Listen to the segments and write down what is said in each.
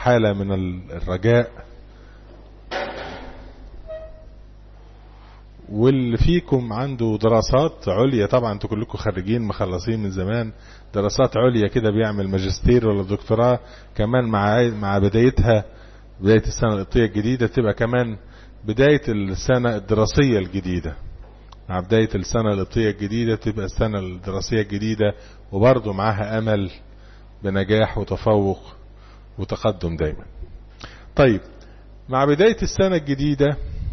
حالة من الرجاء واللي فيكم عنده دراسات عليا طبعا انتوا كلكم خريجين مخلصين من زمان دراسات عليا كده بيعمل ماجستير ولا دكتوراه كمان مع مع بدايتها بداية السنة القبطية الجديدة تبقى كمان بداية السنة الدراسية الجديدة مع بداية السنة القبطية الجديدة تبقى السنة الدراسية الجديدة وبرضه معاها أمل بنجاح وتفوق وتقدم دايما طيب مع بداية السنة الجديدة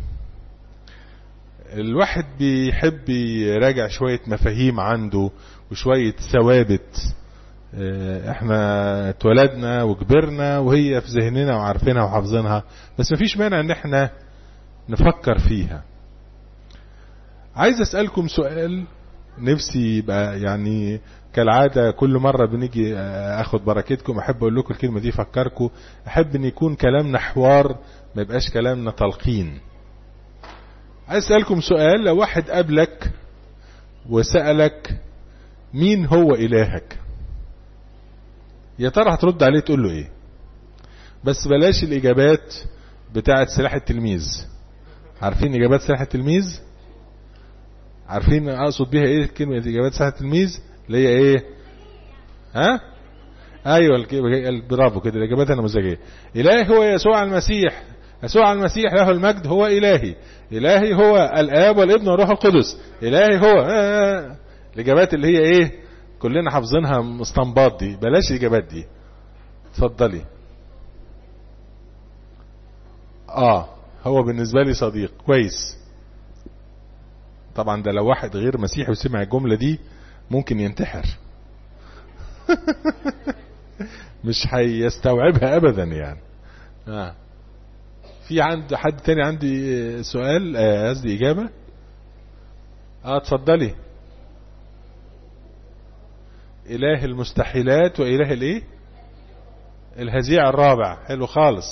الواحد بيحب يراجع شوية مفاهيم عنده وشوية ثوابت احنا اتولدنا وكبرنا وهي في ذهننا وعارفينها وحافظينها بس مفيش مانع ان احنا نفكر فيها عايز اسألكم سؤال نفسي يبقى يعني كالعادة كل مرة بنيجي اخد بركتكم احب اقول لكم الكلمة دي فكركم احب ان يكون كلامنا حوار ما يبقاش كلامنا تلقين عايز اسألكم سؤال لو واحد قابلك وسألك مين هو الهك يا ترى هترد عليه تقول له ايه بس بلاش الاجابات بتاعه سلاح التلميذ عارفين اجابات سلاح التلميذ عارفين اقصد بيها ايه كلمه اجابات سلاح التلميذ اللي هي ايه ها ايوه برافو كده الاجابات النموذجيه الهي هو يسوع المسيح يسوع المسيح له المجد هو الهي الهي هو الاب والابن والروح القدس الهي هو آه الاجابات اللي هي ايه كلنا حافظينها مستنباط دي بلاش الاجابات دي اتفضلي اه هو بالنسبه لي صديق كويس طبعا ده لو واحد غير مسيحي وسمع الجمله دي ممكن ينتحر مش هيستوعبها ابدا يعني آه. في عند حد تاني عندي سؤال قصدي آه اجابه اه اتفضلي اله المستحيلات واله الايه الهزيع الرابع حلو خالص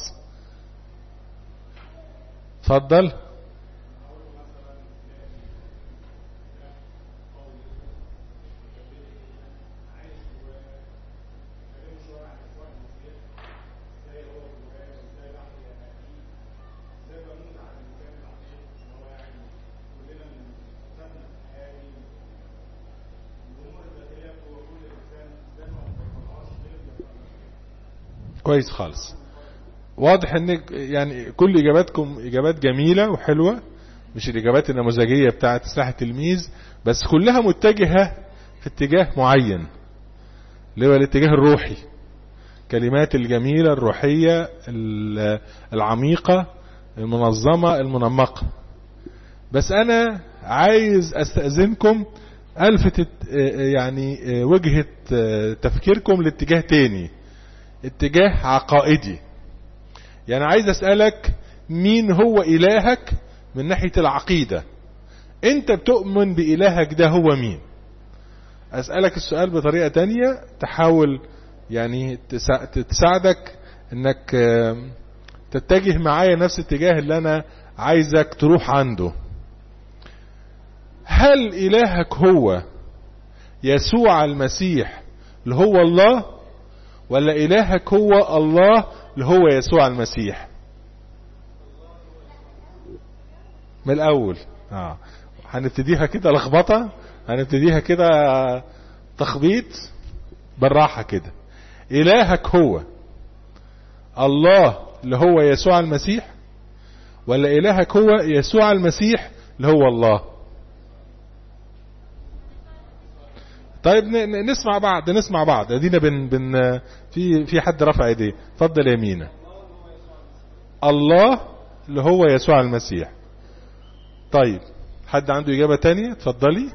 اتفضل كويس خالص واضح ان يعني كل اجاباتكم اجابات جميلة وحلوة مش الاجابات النموذجية بتاعت سلاح التلميذ بس كلها متجهة في اتجاه معين اللي هو الاتجاه الروحي كلمات الجميلة الروحية العميقة المنظمة المنمقة بس انا عايز استأذنكم الفت يعني وجهة تفكيركم لاتجاه تاني اتجاه عقائدي يعني عايز اسألك مين هو الهك من ناحية العقيدة انت بتؤمن بإلهك ده هو مين اسألك السؤال بطريقة تانية تحاول يعني تساعدك انك تتجه معايا نفس الاتجاه اللي انا عايزك تروح عنده هل الهك هو يسوع المسيح اللي هو الله ولا إلهك هو الله اللي هو يسوع المسيح من الأول آه. هنبتديها كده لخبطة هنبتديها كده تخبيط بالراحة كده إلهك هو الله اللي هو يسوع المسيح ولا إلهك هو يسوع المسيح اللي هو الله طيب نسمع بعض نسمع بعض ادينا بن بن في في حد رفع ايديه اتفضل يا مينا الله اللي هو يسوع المسيح طيب حد عنده اجابه تانية اتفضلي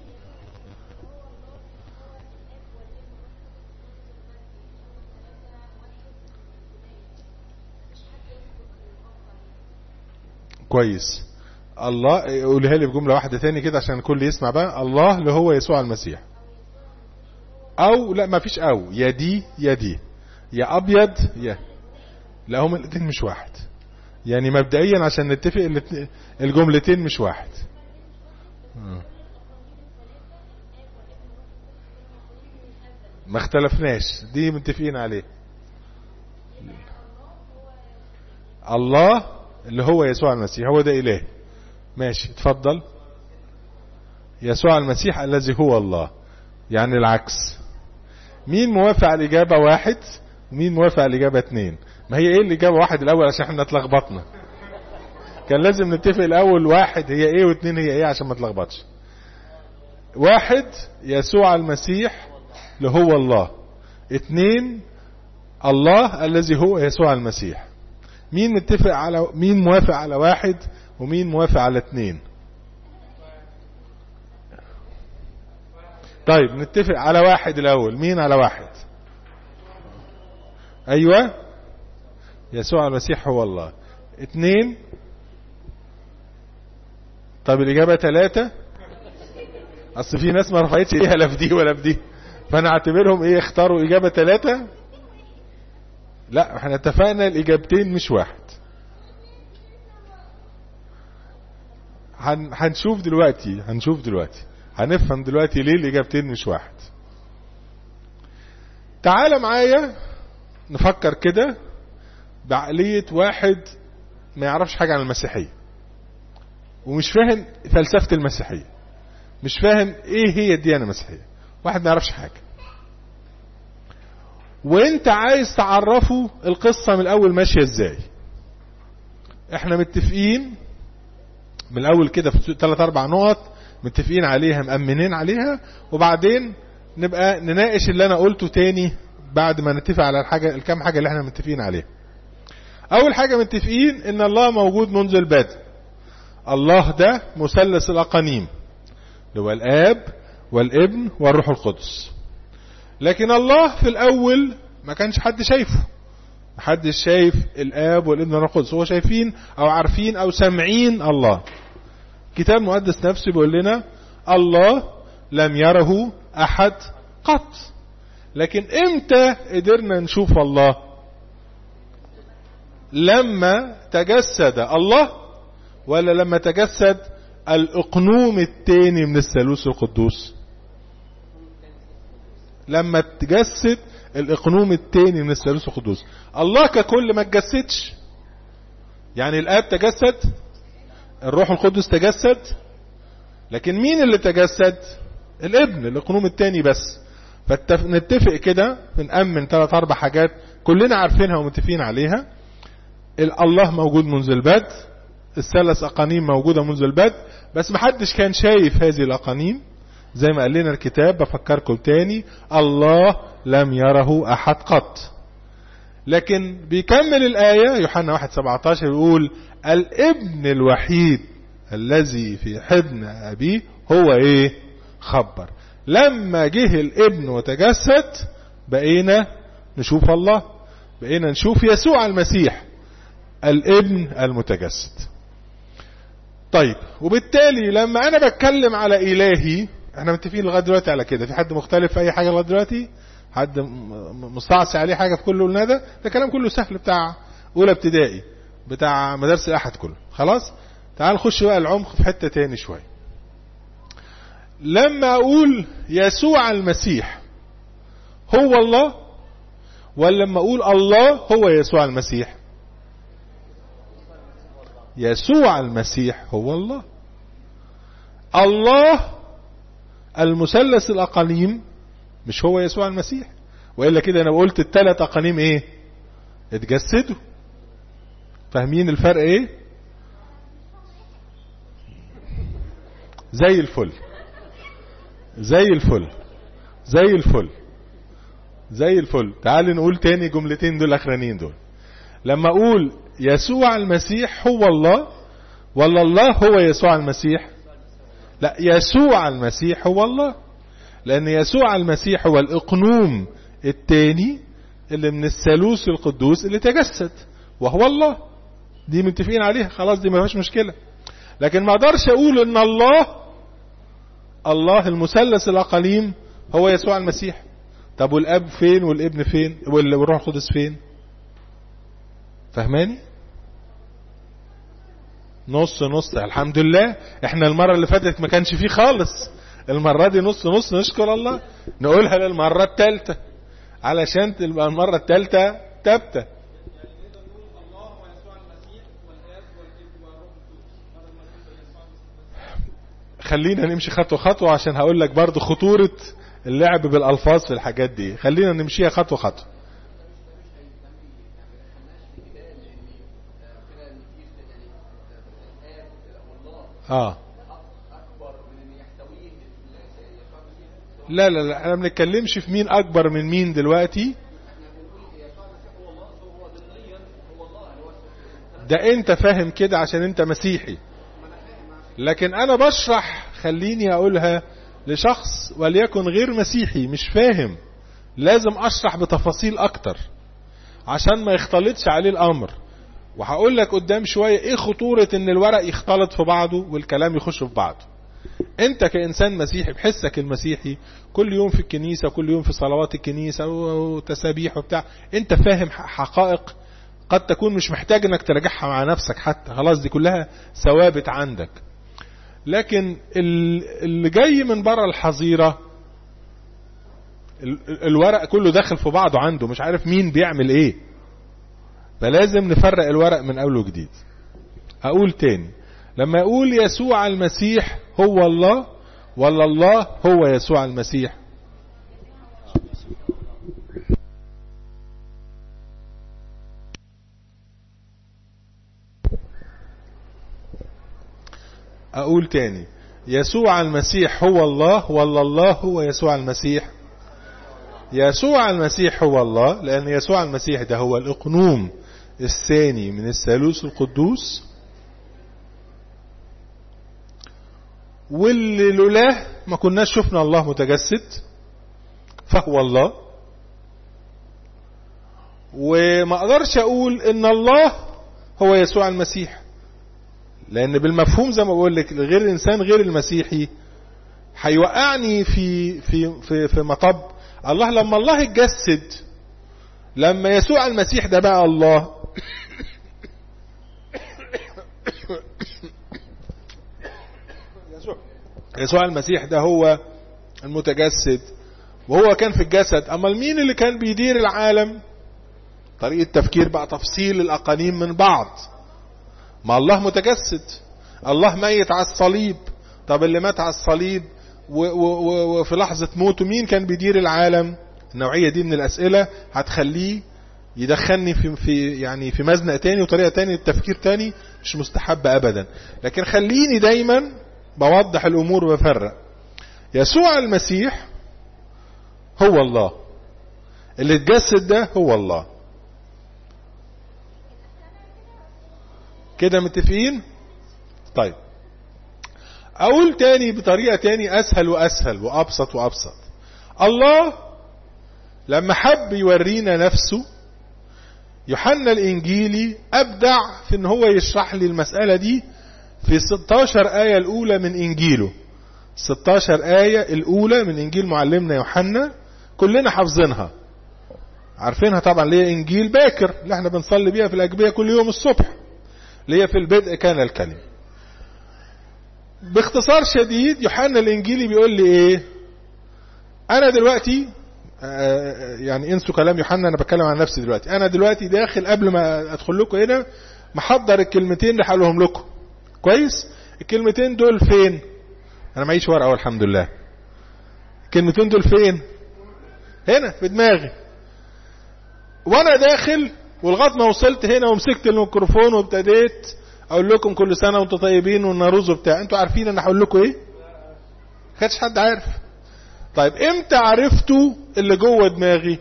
كويس الله قولها لي بجمله واحده تاني كده عشان الكل يسمع بقى الله اللي هو يسوع المسيح او لا ما فيش او يا دي يا دي يا ابيض يا لا هم الاثنين مش واحد يعني مبدئيا عشان نتفق الجملتين مش واحد ما اختلفناش دي متفقين عليه الله اللي هو يسوع المسيح هو ده إله ماشي اتفضل يسوع المسيح الذي هو الله يعني العكس مين موافق على الإجابة واحد ومين موافق على الإجابة اتنين ما هي ايه الإجابة واحد الأول عشان احنا اتلخبطنا كان لازم نتفق الأول واحد هي ايه واتنين هي ايه عشان ما تلخبطش واحد يسوع المسيح اللي هو الله اتنين الله الذي هو يسوع المسيح مين متفق على مين موافق على واحد ومين موافق على اتنين طيب نتفق على واحد الاول مين على واحد ايوه يسوع المسيح هو الله اتنين طب الاجابة ثلاثة اصل في ناس ما رفعتش ايديها لا في دي ولا في دي فانا اعتبرهم ايه اختاروا اجابة ثلاثة لا احنا اتفقنا الاجابتين مش واحد هن هنشوف دلوقتي هنشوف دلوقتي هنفهم دلوقتي ليه الاجابتين مش واحد تعال معايا نفكر كده بعقلية واحد ما يعرفش حاجة عن المسيحية ومش فاهم فلسفة المسيحية مش فاهم ايه هي الديانة المسيحية واحد ما يعرفش حاجة وانت عايز تعرفه القصة من الاول ماشية ازاي احنا متفقين من الاول كده في ثلاث اربع نقط متفقين عليها مأمنين عليها وبعدين نبقى نناقش اللي انا قلته تاني بعد ما نتفق على الحاجة الكام حاجة اللي احنا متفقين عليها اول حاجة متفقين ان الله موجود منذ البدء الله ده مثلث الاقانيم اللي هو الاب والابن والروح القدس لكن الله في الاول ما كانش حد شايفه محدش شايف الاب والابن والروح القدس هو شايفين او عارفين او سامعين الله كتاب المقدس نفسه بيقول لنا الله لم يره احد قط لكن امتى قدرنا نشوف الله لما تجسد الله ولا لما تجسد الاقنوم التاني من الثالوث القدوس لما تجسد الاقنوم التاني من الثالوث القدوس الله ككل ما تجسدش يعني الاب تجسد الروح القدس تجسد لكن مين اللي تجسد الابن الاقنوم التاني بس فنتفق كده بنأمن ثلاث اربع حاجات كلنا عارفينها ومتفقين عليها الله موجود منذ البدء الثلاث اقانيم موجودة منذ البدء بس محدش كان شايف هذه الاقانيم زي ما قال لنا الكتاب بفكركم تاني الله لم يره احد قط لكن بيكمل الآية يوحنا 1 17 يقول الابن الوحيد الذي في حضن أبيه هو إيه خبر لما جه الابن وتجسد بقينا نشوف الله بقينا نشوف يسوع المسيح الابن المتجسد طيب وبالتالي لما انا بتكلم على الهي احنا متفقين لغايه دلوقتي على كده في حد مختلف في اي حاجه لغايه دلوقتي حد مستعصي عليه حاجه في كل اللي قلناه ده ده كلام كله سهل بتاع اولى ابتدائي بتاع مدارس الاحد كله خلاص تعال نخش بقى العمق في حته تاني شويه لما اقول يسوع المسيح هو الله ولا لما اقول الله هو يسوع المسيح يسوع المسيح هو الله الله المثلث الاقاليم مش هو يسوع المسيح والا كده انا قلت الثلاث اقانيم ايه اتجسدوا فاهمين الفرق ايه زي الفل زي الفل زي الفل زي الفل تعال نقول تاني جملتين دول الاخرانيين دول لما اقول يسوع المسيح هو الله ولا الله هو يسوع المسيح لا يسوع المسيح هو الله لأن يسوع المسيح هو الإقنوم الثاني اللي من الثالوث القدوس اللي تجسد وهو الله دي متفقين عليها خلاص دي ما فيهاش مشكلة لكن ما اقدرش اقول ان الله الله المثلث الاقاليم هو يسوع المسيح طب والاب فين والابن فين والروح القدس فين فهماني نص نص الحمد لله احنا المرة اللي فاتت ما كانش فيه خالص المرة دي نص نص نشكر الله نقولها للمرة الثالثة علشان تبقى المرة الثالثة تبتة خلينا نمشي خطوة خطوة عشان هقول لك برضو خطورة اللعب بالألفاظ في الحاجات دي خلينا نمشيها خطوة خطوة اه لا لا لا احنا ما بنتكلمش في مين اكبر من مين دلوقتي ده انت فاهم كده عشان انت مسيحي لكن انا بشرح خليني اقولها لشخص وليكن غير مسيحي مش فاهم لازم اشرح بتفاصيل اكتر عشان ما يختلطش عليه الامر وهقول لك قدام شوية ايه خطورة ان الورق يختلط في بعضه والكلام يخش في بعضه انت كانسان مسيحي بحسك المسيحي كل يوم في الكنيسة كل يوم في صلوات الكنيسة وتسابيح وبتاع انت فاهم حقائق قد تكون مش محتاج انك تراجعها مع نفسك حتى خلاص دي كلها ثوابت عندك لكن اللي جاي من بره الحظيرة الورق كله داخل في بعضه عنده مش عارف مين بيعمل ايه فلازم نفرق الورق من اول وجديد اقول تاني لما يقول يسوع المسيح هو الله ولا الله هو يسوع المسيح اقول تاني يسوع المسيح هو الله ولا الله هو يسوع المسيح يسوع المسيح هو الله لان يسوع المسيح ده هو الاقنوم الثاني من الثالوث القدوس واللي لولاه ما كناش شفنا الله متجسد فهو الله وما اقدرش اقول ان الله هو يسوع المسيح لان بالمفهوم زي ما بقول لك غير الانسان غير المسيحي هيوقعني في في في في مطب الله لما الله اتجسد لما يسوع المسيح ده بقى الله يسوع المسيح ده هو المتجسد وهو كان في الجسد اما مين اللي كان بيدير العالم طريقة تفكير بقى تفصيل الاقانيم من بعض ما الله متجسد الله ميت على الصليب طب اللي مات على الصليب وفي لحظة موته مين كان بيدير العالم النوعية دي من الأسئلة هتخليه يدخلني في, في يعني في مزنق تاني وطريقة تاني التفكير تاني مش مستحب أبدا لكن خليني دايما بوضح الأمور وبفرق يسوع المسيح هو الله اللي اتجسد ده هو الله كده متفقين طيب اقول تاني بطريقة تاني اسهل واسهل وابسط وابسط الله لما حب يورينا نفسه يوحنا الانجيلي ابدع في ان هو يشرح لي المسألة دي في 16 آية الاولى من انجيله 16 آية الاولى من انجيل معلمنا يوحنا كلنا حافظينها عارفينها طبعا اللي هي انجيل باكر اللي احنا بنصلي بيها في الاجبية كل يوم الصبح اللي هي في البدء كان الكلمة باختصار شديد يوحنا الانجيلي بيقول لي ايه انا دلوقتي يعني انسوا كلام يوحنا انا بتكلم عن نفسي دلوقتي انا دلوقتي داخل قبل ما ادخل لكم هنا محضر الكلمتين اللي هقولهم لكم كويس الكلمتين دول فين انا معيش ورقه والحمد لله الكلمتين دول فين هنا في دماغي وانا داخل ولغايه ما وصلت هنا ومسكت الميكروفون وابتديت اقول لكم كل سنه وانتم طيبين والناروز وبتاع انتوا عارفين انا هقول لكم ايه كانش حد عارف طيب امتى عرفتوا اللي جوه دماغي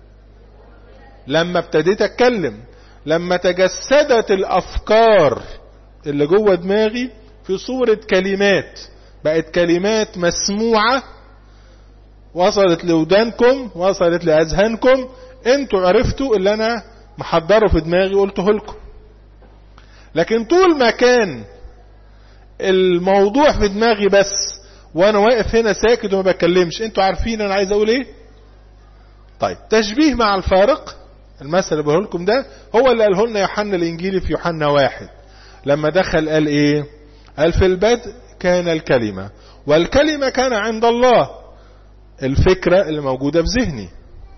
لما ابتديت اتكلم لما تجسدت الافكار اللي جوه دماغي في صورة كلمات بقت كلمات مسموعة وصلت لودانكم وصلت لأذهانكم انتوا عرفتوا اللي انا محضره في دماغي قلته لكم لكن طول ما كان الموضوع في دماغي بس وانا واقف هنا ساكت وما بتكلمش انتوا عارفين انا عايز اقول ايه طيب تشبيه مع الفارق المثل اللي بقوله لكم ده هو اللي قاله لنا يوحنا الانجيلي في يوحنا واحد لما دخل قال ايه قال في البدء كان الكلمة والكلمة كان عند الله الفكرة اللي موجودة في ذهني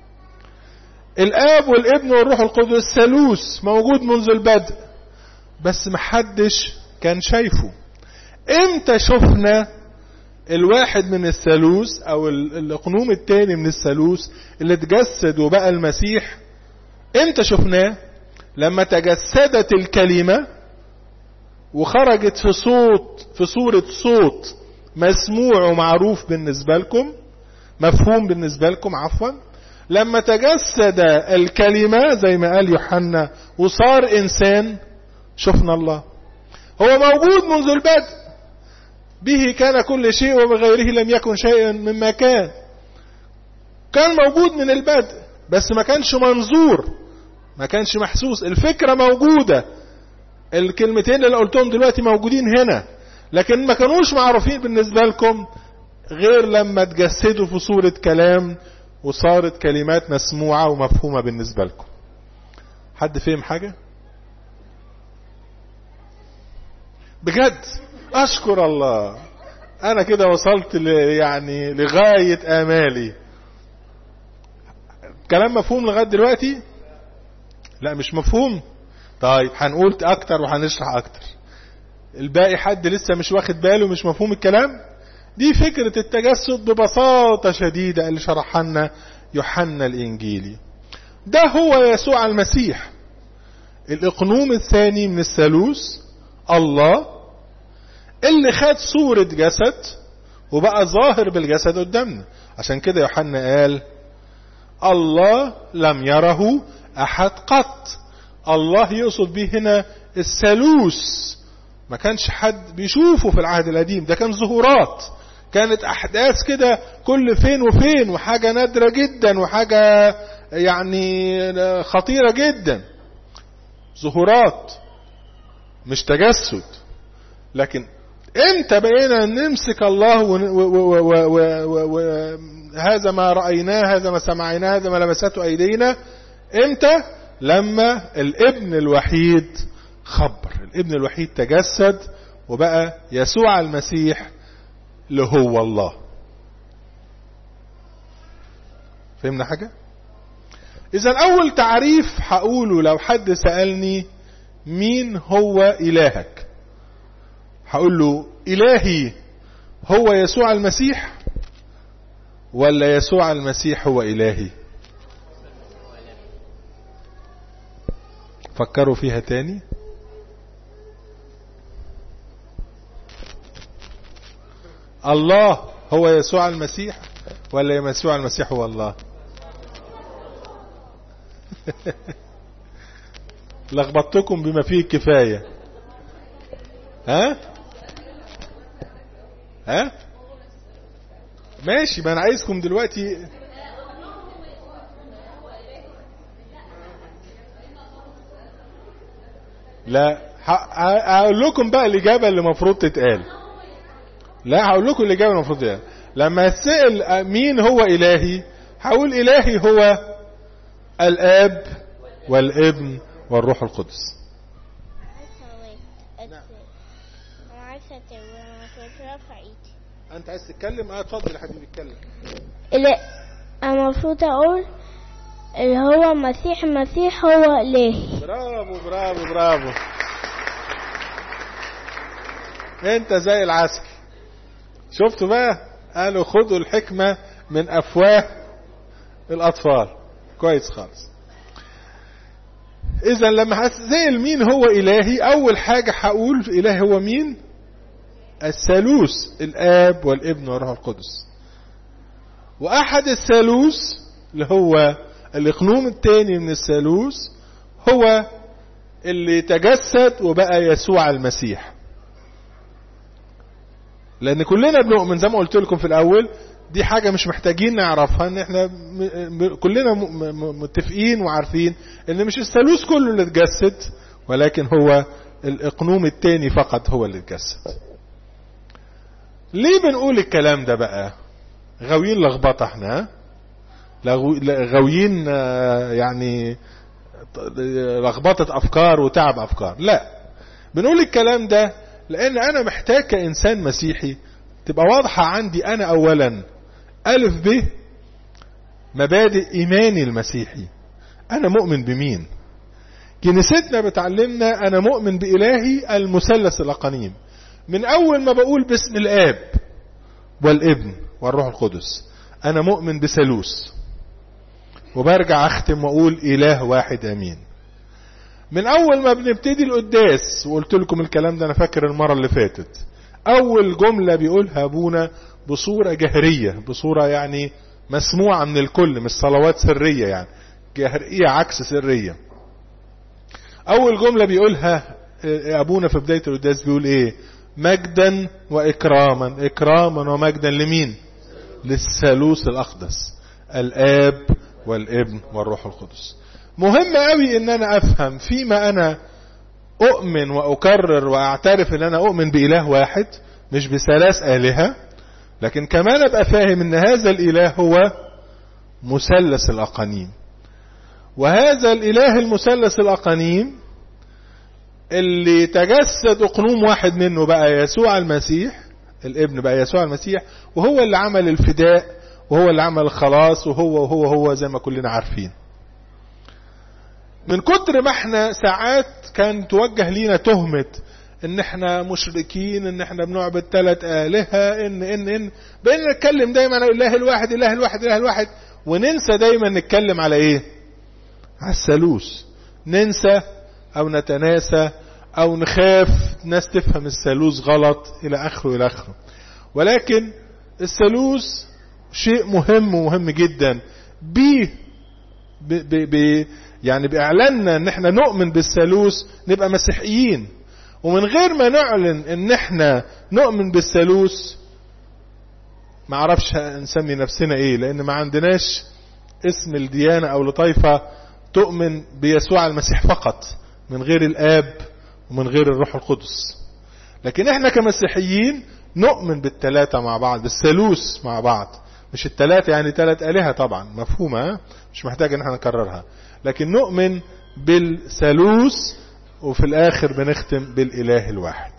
الاب والابن والروح القدس ثالوث موجود منذ البدء بس محدش كان شايفه امتى شفنا الواحد من الثالوث او الاقنوم الثاني من الثالوث اللي اتجسد وبقى المسيح امتى شفناه لما تجسدت الكلمة وخرجت في صوت في صورة صوت مسموع ومعروف بالنسبة لكم مفهوم بالنسبة لكم عفوا لما تجسد الكلمة زي ما قال يوحنا وصار إنسان شفنا الله هو موجود منذ البدء به كان كل شيء وبغيره لم يكن شيئا مما كان كان موجود من البدء بس ما كانش منظور ما كانش محسوس الفكرة موجودة الكلمتين اللي قلتهم دلوقتي موجودين هنا لكن ما كانوش معروفين بالنسبة لكم غير لما تجسدوا في صورة كلام وصارت كلمات مسموعة ومفهومة بالنسبة لكم حد فهم حاجة بجد اشكر الله انا كده وصلت ل يعني لغاية امالي كلام مفهوم لغاية دلوقتي لا مش مفهوم طيب هنقول اكتر وهنشرح اكتر الباقي حد لسه مش واخد باله مش مفهوم الكلام دي فكرة التجسد ببساطة شديدة اللي شرحها لنا يوحنا الانجيلي ده هو يسوع المسيح الاقنوم الثاني من الثالوث الله اللي خد صورة جسد وبقى ظاهر بالجسد قدامنا عشان كده يوحنا قال الله لم يره احد قط الله يقصد به هنا الثالوث ما كانش حد بيشوفه في العهد القديم ده كان ظهورات كانت احداث كده كل فين وفين وحاجة نادرة جدا وحاجة يعني خطيرة جدا ظهورات مش تجسد لكن امتى بقينا نمسك الله وهذا ما رأيناه هذا ما سمعناه هذا ما لمسته ايدينا امتى لما الابن الوحيد خبر الابن الوحيد تجسد وبقى يسوع المسيح اللي هو الله فهمنا حاجة اذا اول تعريف هقوله لو حد سألني مين هو الهك هقول له الهي هو يسوع المسيح ولا يسوع المسيح هو الهي فكروا فيها تاني الله هو يسوع المسيح ولا يسوع المسيح هو الله لخبطتكم بما فيه الكفاية ها ها ماشي ما انا عايزكم دلوقتي لا هقول لكم بقى الإجابة اللي المفروض تتقال لا هقول لكم الإجابة اللي المفروض تتقال لما اسأل مين هو إلهي هقول إلهي هو الآب والابن والروح القدس انت عايز تتكلم اه اتفضل يا حبيبي اتكلم اللي المفروض اقول اللي هو مسيح المسيح هو إلهي برافو برافو برافو انت زي العسل شفتوا بقى قالوا خدوا الحكمة من افواه الاطفال كويس خالص اذا لما هسأل مين هو الهي اول حاجة هقول الهي هو مين الثالوث الاب والابن والروح القدس واحد الثالوث اللي هو الاقنوم الثاني من الثالوث هو اللي تجسد وبقى يسوع المسيح لان كلنا بنؤمن زي ما قلت لكم في الاول دي حاجة مش محتاجين نعرفها ان احنا كلنا متفقين وعارفين ان مش الثالوث كله اللي اتجسد ولكن هو الاقنوم الثاني فقط هو اللي اتجسد ليه بنقول الكلام ده بقى غاويين لخبطه احنا غاويين يعني لخبطة افكار وتعب افكار لا بنقول الكلام ده لان انا محتاج كانسان مسيحي تبقى واضحة عندي انا اولا الف ب مبادئ ايماني المسيحي انا مؤمن بمين كنيستنا بتعلمنا انا مؤمن بالهي المثلث الاقانيم من اول ما بقول باسم الاب والابن والروح القدس انا مؤمن بثالوث وبرجع اختم واقول اله واحد امين من اول ما بنبتدي القداس وقلت لكم الكلام ده انا فاكر المره اللي فاتت اول جمله بيقولها ابونا بصوره جهريه بصوره يعني مسموعه من الكل مش صلوات سريه يعني جهريه عكس سريه اول جمله بيقولها ابونا في بدايه القداس بيقول ايه مجدا واكراما اكراما ومجدا لمين للثالوث الاقدس الاب والابن والروح القدس مهم قوي ان انا افهم فيما انا اؤمن واكرر واعترف ان انا اؤمن باله واحد مش بثلاث الهه لكن كمان ابقى فاهم ان هذا الاله هو مثلث الاقانيم وهذا الاله المثلث الاقانيم اللي تجسد اقنوم واحد منه بقى يسوع المسيح الابن بقى يسوع المسيح وهو اللي عمل الفداء وهو اللي عمل الخلاص وهو وهو هو زي ما كلنا عارفين من كتر ما احنا ساعات كان توجه لينا تهمة ان احنا مشركين ان احنا بنعبد ثلاث آلهة ان ان ان بقينا نتكلم دايما عن الاله الواحد اله الواحد اله الواحد وننسى دايما نتكلم على ايه على الثالوث ننسى او نتناسى او نخاف ناس تفهم الثالوث غلط الى اخره الى اخره ولكن الثالوث شيء مهم ومهم جدا بيه ب ب ب يعني باعلاننا ان احنا نؤمن بالثالوث نبقى مسيحيين ومن غير ما نعلن ان احنا نؤمن بالثالوث ما اعرفش نسمي نفسنا ايه لان ما عندناش اسم الديانة او لطائفة تؤمن بيسوع المسيح فقط من غير الاب ومن غير الروح القدس لكن احنا كمسيحيين نؤمن بالثلاثة مع بعض بالثالوث مع بعض مش الثلاثة يعني ثلاث آلهة طبعا مفهومة مش محتاج ان احنا نكررها لكن نؤمن بالثالوث وفي الاخر بنختم بالاله الواحد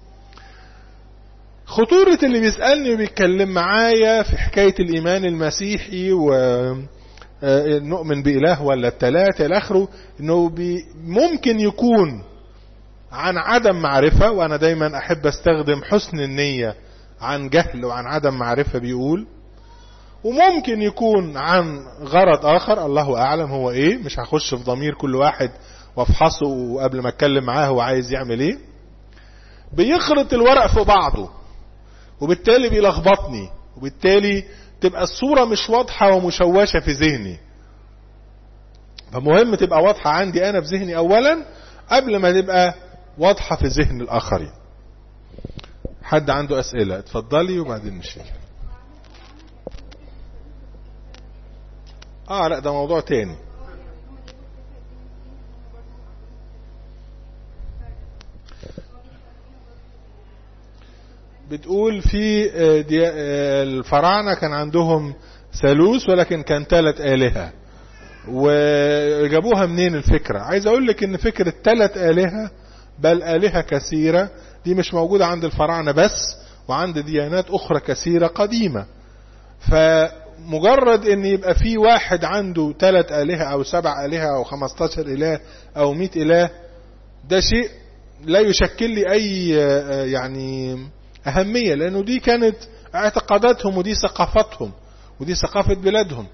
خطورة اللي بيسألني وبيتكلم معايا في حكاية الايمان المسيحي و نؤمن بإله ولا الثلاثة إلى آخره إنه ممكن يكون عن عدم معرفة وأنا دايما أحب أستخدم حسن النية عن جهل وعن عدم معرفة بيقول وممكن يكون عن غرض آخر الله أعلم هو إيه مش هخش في ضمير كل واحد وافحصه قبل ما اتكلم معاه هو عايز يعمل ايه بيخلط الورق في بعضه وبالتالي بيلخبطني وبالتالي تبقى الصورة مش واضحة ومشوشة في ذهني فمهم تبقى واضحة عندي أنا في ذهني أولا قبل ما تبقى واضحة في ذهن الآخرين حد عنده أسئلة اتفضلي وبعدين نشيل اه لا ده موضوع تاني بتقول في الفراعنة كان عندهم ثالوث ولكن كان ثلاث آلهة وجابوها منين الفكرة عايز اقول لك ان فكرة ثلاث آلهة بل آلهة كثيرة دي مش موجودة عند الفراعنة بس وعند ديانات اخرى كثيرة قديمة فمجرد ان يبقى في واحد عنده ثلاث آلهة او سبع آلهة او خمستاشر اله او مئة اله ده شيء لا يشكل لي اي يعني أهمية لأنه دي كانت اعتقاداتهم ودي ثقافتهم ودي ثقافة بلادهم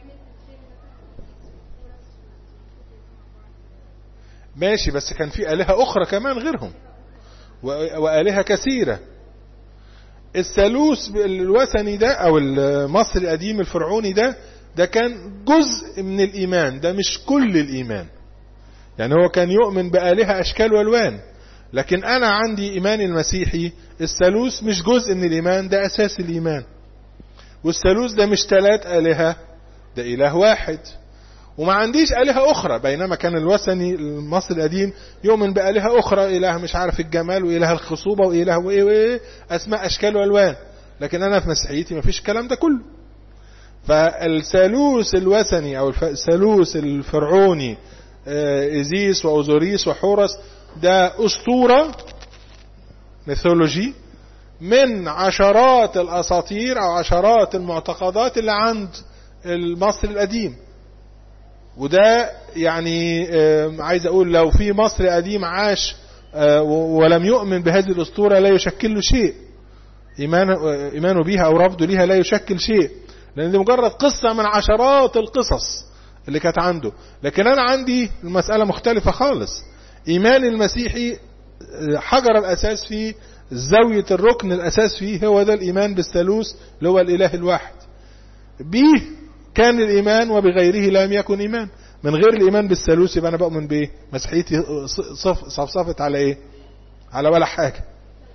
ماشي بس كان في آلهة أخرى كمان غيرهم وآلهة كثيرة الثالوث الوثني ده أو المصري القديم الفرعوني ده ده كان جزء من الإيمان ده مش كل الإيمان يعني هو كان يؤمن بآلهة أشكال والوان لكن أنا عندي إيمان المسيحي الثالوث مش جزء من الإيمان ده أساس الإيمان والثالوث ده مش ثلاث آلهة ده إله واحد وما عنديش آلهة أخرى بينما كان الوثني المصري القديم يؤمن بآلهة أخرى إله مش عارف الجمال وإله الخصوبة وإله وإيه وإيه أسماء أشكال وألوان لكن أنا في مسيحيتي ما فيش الكلام ده كله فالثالوث الوثني أو الثالوث الفرعوني إيزيس وأوزوريس وحورس ده أسطورة ميثولوجي من عشرات الأساطير أو عشرات المعتقدات اللي عند المصري القديم وده يعني عايز أقول لو في مصري قديم عاش ولم يؤمن بهذه الأسطورة لا يشكل له شيء إيمان إيمانه بيها أو رفضه ليها لا يشكل شيء لأن دي مجرد قصة من عشرات القصص اللي كانت عنده لكن أنا عندي المسألة مختلفة خالص إيمان المسيحي حجر الأساس فيه زاوية الركن الأساس فيه هو ده الإيمان بالثالوث اللي هو الإله الواحد به كان الإيمان وبغيره لم يكن إيمان من غير الإيمان بالثالوث يبقى أنا بؤمن بإيه مسيحيتي صف صفصفت على إيه على ولا حاجة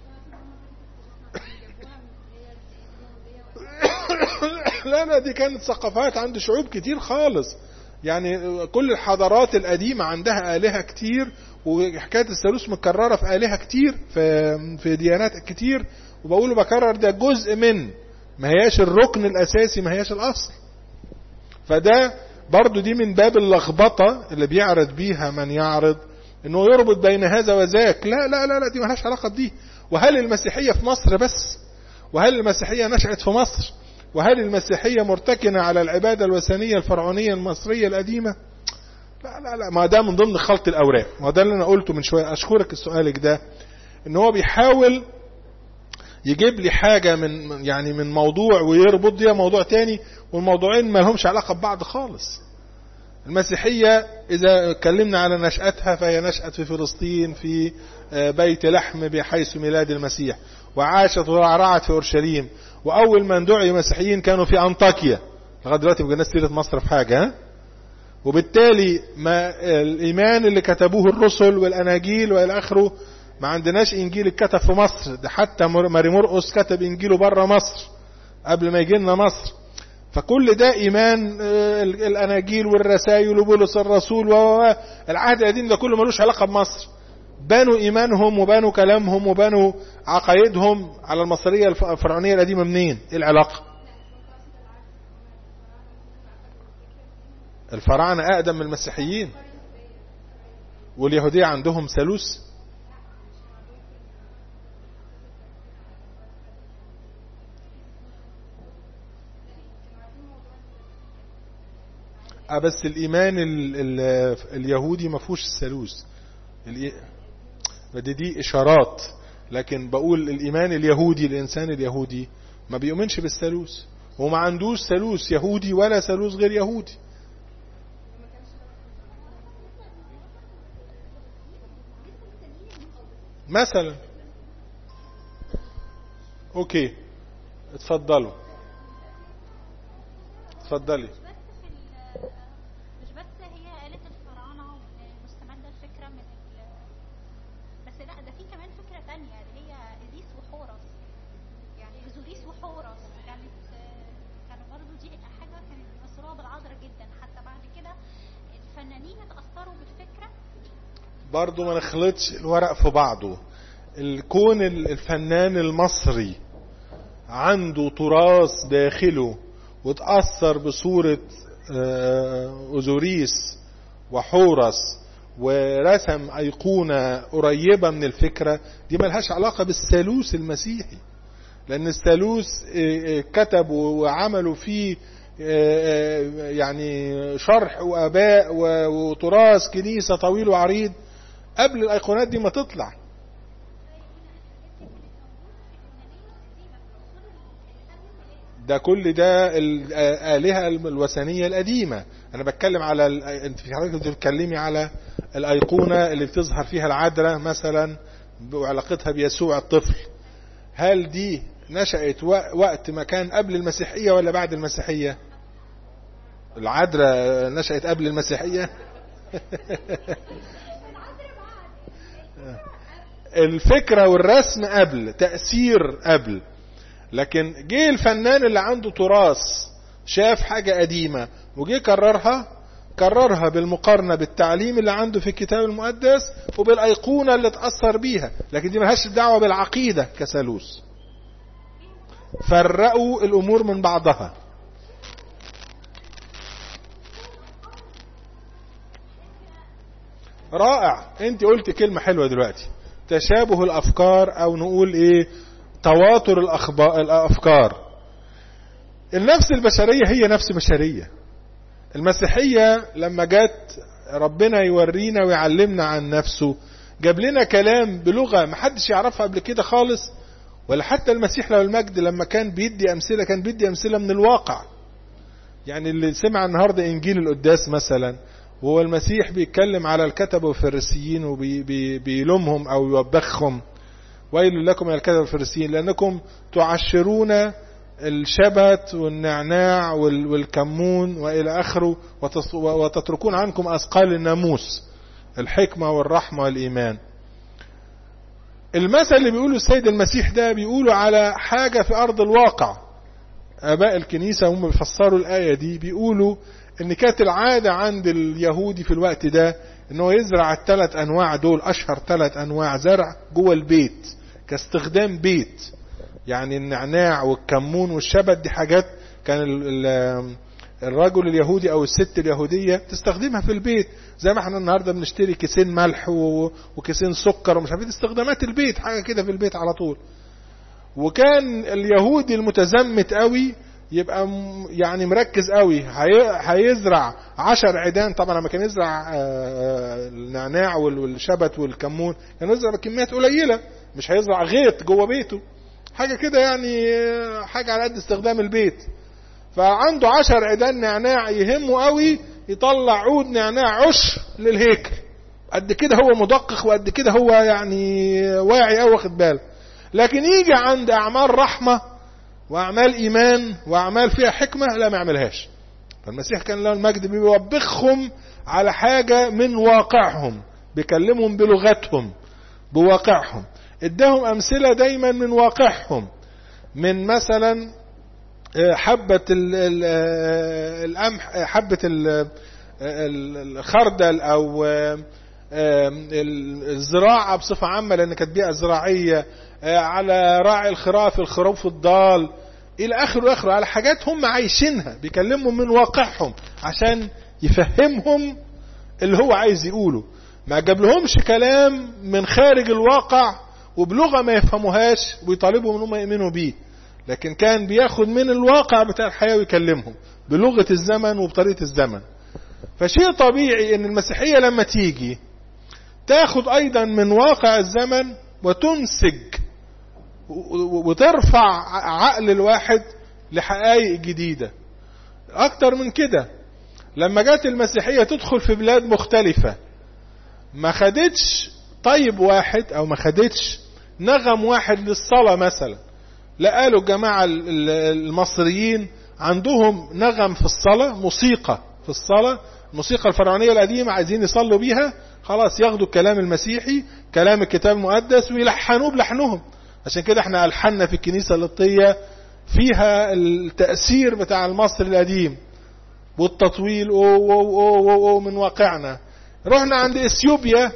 لا لا دي كانت ثقافات عند شعوب كتير خالص يعني كل الحضارات القديمة عندها آلهة كتير وحكاية الثالوث مكررة في آلهة كتير في, في ديانات كتير وبقوله بكرر ده جزء من ما هياش الركن الأساسي ما هياش الأصل فده برضو دي من باب اللخبطة اللي بيعرض بيها من يعرض انه يربط بين هذا وذاك لا لا لا لا دي ملهاش علاقة بدي وهل المسيحية في مصر بس وهل المسيحية نشأت في مصر وهل المسيحية مرتكنة على العبادة الوثنية الفرعونية المصرية القديمة لا لا لا ما ده من ضمن خلط الأوراق ما ده اللي أنا قلته من شوية أشكرك السؤالك ده إن هو بيحاول يجيب لي حاجة من يعني من موضوع ويربط دي موضوع تاني والموضوعين ما لهمش علاقة ببعض خالص المسيحية إذا اتكلمنا على نشأتها فهي نشأت في فلسطين في بيت لحم بحيث ميلاد المسيح وعاشت ورعرعت في أورشليم وأول من دعي مسيحيين كانوا في أنطاكيا لغاية دلوقتي ما جناش سيرة مصر في حاجة ها؟ وبالتالي ما الإيمان اللي كتبوه الرسل والأناجيل وإلى آخره ما عندناش إنجيل اتكتب في مصر ده حتى ماري مرقس كتب إنجيله بره مصر قبل ما يجي لنا مصر فكل ده إيمان الأناجيل والرسائل وبولس الرسول والعهد القديم ده كله ملوش علاقة بمصر بنوا إيمانهم وبنوا كلامهم وبنوا عقايدهم على المصرية الفرعونية القديمة منين؟ إيه العلاقة؟ الفراعنة أقدم من المسيحيين واليهودية عندهم ثالوث أه بس الإيمان ال ال اليهودي ما فيهوش الثالوث دي دي إشارات لكن بقول الإيمان اليهودي الإنسان اليهودي ما بيؤمنش بالثالوث وما عندوش ثالوث يهودي ولا ثالوث غير يهودي مثلا اوكي اتفضلوا اتفضلي مش بس هي آلة الفراعنة مستمدة الفكرة من ال... بس لا ده في كمان فكرة تانية اللي هي إيزيس وحورس يعني إيزوريس وحورس كانت كانوا برضه دي حاجة كانت مسروقة بالعذراء جدا حتى بعد كده الفنانين اتأثروا بالفكرة برضو ما نخلطش الورق في بعضه الكون الفنان المصري عنده تراث داخله وتأثر بصورة أوزوريس وحورس ورسم أيقونة قريبة من الفكرة دي ملهاش علاقة بالثالوث المسيحي لأن الثالوث كتبوا وعملوا فيه يعني شرح وآباء وتراث كنيسة طويل وعريض قبل الأيقونات دي ما تطلع ده كل ده الآلهة الوثنية القديمة أنا بتكلم على ال... أنت في حضرتك بتتكلمي على الأيقونة اللي بتظهر فيها العذراء مثلا وعلاقتها بيسوع الطفل هل دي نشأت وقت ما كان قبل المسيحية ولا بعد المسيحية العذراء نشأت قبل المسيحية الفكرة والرسم قبل تأثير قبل لكن جه الفنان اللي عنده تراث شاف حاجة قديمة وجه كررها كررها بالمقارنة بالتعليم اللي عنده في الكتاب المقدس وبالأيقونة اللي اتأثر بيها لكن دي ملهاش دعوة بالعقيدة كثالوث فرقوا الأمور من بعضها رائع انت قلت كلمة حلوة دلوقتي تشابه الأفكار أو نقول إيه تواتر الأفكار النفس البشرية هي نفس بشرية المسيحية لما جت ربنا يورينا ويعلمنا عن نفسه جاب لنا كلام بلغة محدش يعرفها قبل كده خالص ولا حتى المسيح له المجد لما كان بيدي أمثلة كان بيدي أمثلة من الواقع يعني اللي سمع النهاردة إنجيل القداس مثلا وهو المسيح بيتكلم على الكتبة والفريسيين وبيلومهم أو يوبخهم ويل لكم يا الكتبة والفريسيين لأنكم تعشرون الشبت والنعناع والكمون وإلى آخره وتتركون عنكم أثقال الناموس الحكمة والرحمة والإيمان المثل اللي بيقوله السيد المسيح ده بيقوله على حاجة في أرض الواقع آباء الكنيسة هم بيفسروا الآية دي بيقولوا إن كانت العادة عند اليهودي في الوقت ده إن هو يزرع الثلاث أنواع دول أشهر ثلاث أنواع زرع جوه البيت كاستخدام بيت يعني النعناع والكمون والشبت دي حاجات كان الرجل اليهودي او الست اليهوديه تستخدمها في البيت زي ما احنا النهارده بنشتري كيسين ملح وكيسين سكر ومش عارف استخدامات البيت حاجه كده في البيت على طول وكان اليهودي المتزمت قوي يبقى يعني مركز قوي هيزرع عشر عيدان طبعا لما كان يزرع النعناع والشبت والكمون كان يزرع بكميات قليله مش هيزرع غيط جوه بيته حاجه كده يعني حاجه على قد استخدام البيت فعنده عشر عيدان نعناع يهمه قوي يطلع عود نعناع عش للهيكل قد كده هو مدقق وقد كده هو يعني واعي قوي واخد باله لكن يجي عند اعمال رحمه واعمال ايمان واعمال فيها حكمه لا ما يعملهاش فالمسيح كان له المجد بيوبخهم على حاجه من واقعهم بيكلمهم بلغتهم بواقعهم اداهم امثله دايما من واقعهم من مثلا حبة القمح حبة الخردل أو الزراعة بصفة عامة لأن كانت بيئة زراعية على راعي الخراف الخروف الضال إلى آخره وآخره على حاجات هم عايشينها بيكلمهم من واقعهم عشان يفهمهم اللي هو عايز يقوله ما جاب لهمش كلام من خارج الواقع وبلغة ما يفهموهاش ويطالبهم ان هم يؤمنوا بيه لكن كان بياخد من الواقع بتاع الحياة ويكلمهم بلغة الزمن وبطريقة الزمن فشيء طبيعي ان المسيحية لما تيجي تاخد ايضا من واقع الزمن وتنسج وترفع عقل الواحد لحقائق جديدة اكتر من كده لما جت المسيحية تدخل في بلاد مختلفة ما خدتش طيب واحد او ما خدتش نغم واحد للصلاة مثلا لا قالوا الجماعة المصريين عندهم نغم في الصلاة موسيقى في الصلاة الموسيقى الفرعونية القديمة عايزين يصلوا بيها خلاص ياخدوا الكلام المسيحي كلام الكتاب المقدس ويلحنوه بلحنهم عشان كده احنا ألحنا في الكنيسة اللطية فيها التأثير بتاع المصري القديم والتطويل أو أو أو أو أو من واقعنا رحنا عند اثيوبيا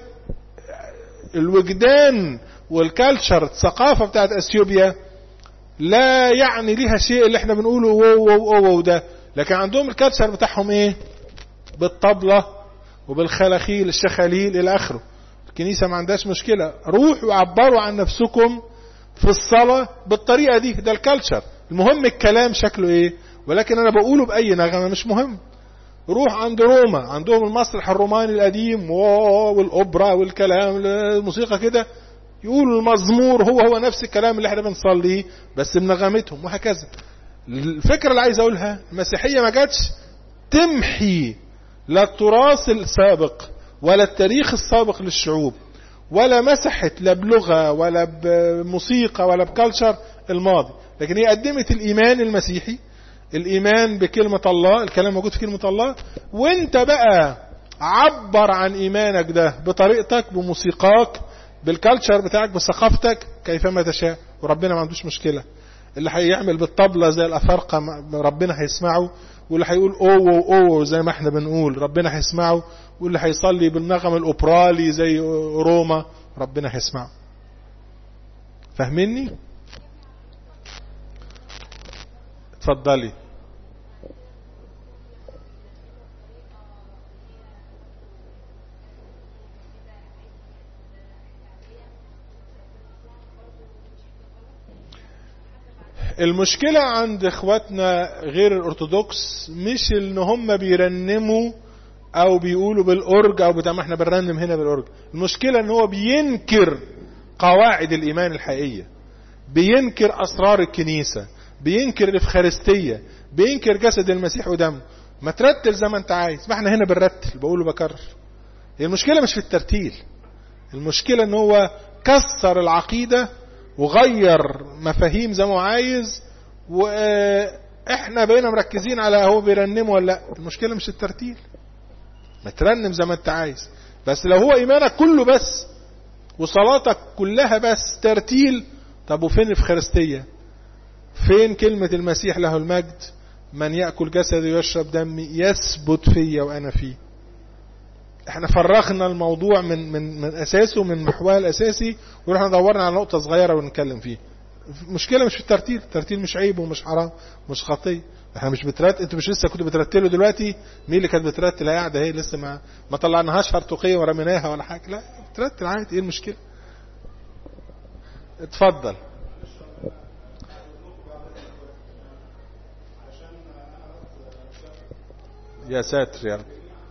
الوجدان والكالتشر الثقافة بتاعت اثيوبيا لا يعني ليها شيء اللي احنا بنقوله وو وو وو ده لكن عندهم الكالتشر بتاعهم ايه بالطبلة وبالخلاخيل الشخاليل الى اخره الكنيسة ما عندهاش مشكلة روحوا وعبروا عن نفسكم في الصلاة بالطريقة دي ده الكالتشر المهم الكلام شكله ايه ولكن انا بقوله باي نغمة مش مهم روح عند روما عندهم المسرح الروماني القديم والاوبرا والكلام الموسيقى كده يقولوا المزمور هو هو نفس الكلام اللي احنا بنصليه بس بنغمتهم وهكذا الفكرة اللي عايز اقولها المسيحية ما جاتش تمحي لا التراث السابق ولا التاريخ السابق للشعوب ولا مسحت لا بلغة ولا بموسيقى ولا بكالتشر الماضي لكن هي قدمت الإيمان المسيحي الإيمان بكلمة الله الكلام موجود في كلمة الله وانت بقى عبر عن إيمانك ده بطريقتك بموسيقاك بالكالتشر بتاعك بثقافتك كيفما تشاء وربنا ما عندوش مشكلة اللي هيعمل بالطبلة زي الأفارقة ربنا هيسمعه واللي هيقول أوه أوه زي ما احنا بنقول ربنا هيسمعه واللي هيصلي بالنغم الأوبرالي زي روما ربنا هيسمعه فاهميني اتفضلي المشكلة عند اخواتنا غير الارثوذكس مش ان هم بيرنموا او بيقولوا بالأورج او بتاع ما احنا بنرنم هنا بالأورج المشكلة ان هو بينكر قواعد الايمان الحقيقية بينكر اسرار الكنيسة بينكر الافخارستية بينكر جسد المسيح ودمه ما ترتل زي ما انت عايز ما احنا هنا بنرتل بقول وبكرر هي المشكلة مش في الترتيل المشكلة ان هو كسر العقيدة وغير مفاهيم زي ما هو عايز واحنا بقينا مركزين على هو بيرنمه ولا لا المشكلة مش الترتيل ما ترنم زي ما انت عايز بس لو هو ايمانك كله بس وصلاتك كلها بس ترتيل طب وفين الافخارستية فين كلمة المسيح له المجد من يأكل جسدي ويشرب دمي يثبت فيا وأنا فيه احنا فرغنا الموضوع من من من اساسه من محورها الاساسي ورحنا دورنا على نقطه صغيره ونتكلم فيه المشكله مش في الترتيل الترتيل مش عيب ومش حرام مش خطيه احنا مش بترتل انتوا مش لسه كنتوا بترتلوا دلوقتي مين اللي كانت بترتل هي قاعده هي لسه ما ما طلعناهاش هرطوقيه ورميناها ولا حاجه لا بترتل عادي ايه المشكله اتفضل يا ساتر يا رب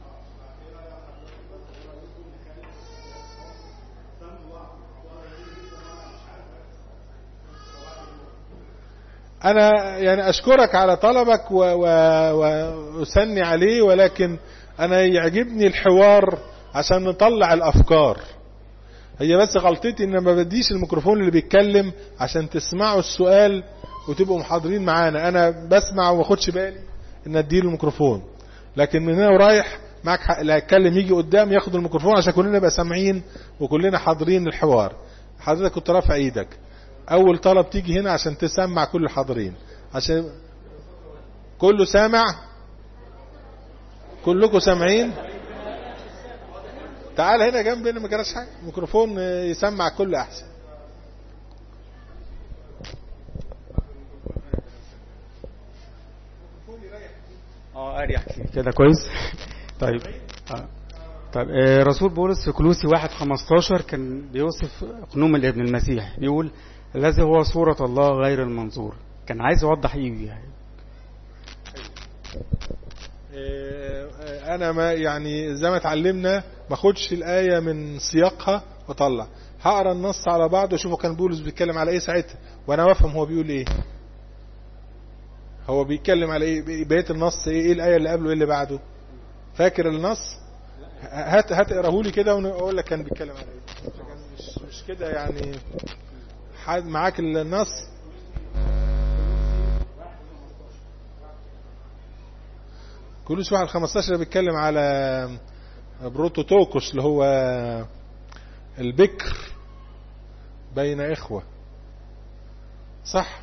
انا يعني اشكرك على طلبك واثني عليه ولكن انا يعجبني الحوار عشان نطلع الافكار هي بس غلطتي ان ما بديش الميكروفون اللي بيتكلم عشان تسمعوا السؤال وتبقوا محاضرين معانا انا بسمع وما اخدش بالي ان اديله الميكروفون لكن من هنا ورايح معك حق اللي هيتكلم يجي قدام ياخد الميكروفون عشان كلنا نبقى سامعين وكلنا حاضرين الحوار حضرتك كنت رافع ايدك اول طلب تيجي هنا عشان تسمع كل الحاضرين عشان كله سامع كلكم سامعين تعال هنا جنبنا ما جراش حاجه الميكروفون يسمع كل احسن اه اريح كده كويس طيب آه. طيب آه رسول بولس في كلوسي 1 15 كان بيوصف قنوم الابن المسيح بيقول الذي هو صورة الله غير المنظور كان عايز يوضح ايه يعني انا ما يعني زي ما اتعلمنا ما اخدش الايه من سياقها واطلع هقرا النص على بعض واشوفه كان بولس بيتكلم على ايه ساعتها وانا افهم هو بيقول ايه هو بيتكلم على ايه بقيه النص ايه ايه الايه اللي قبله ايه اللي بعده فاكر النص هات هات اقراه لي كده واقول لك كان بيتكلم على ايه مش مش كده يعني حد معاك النص كلوس واحد 15 بيتكلم على بروتوتوكوس اللي هو البكر بين إخوة صح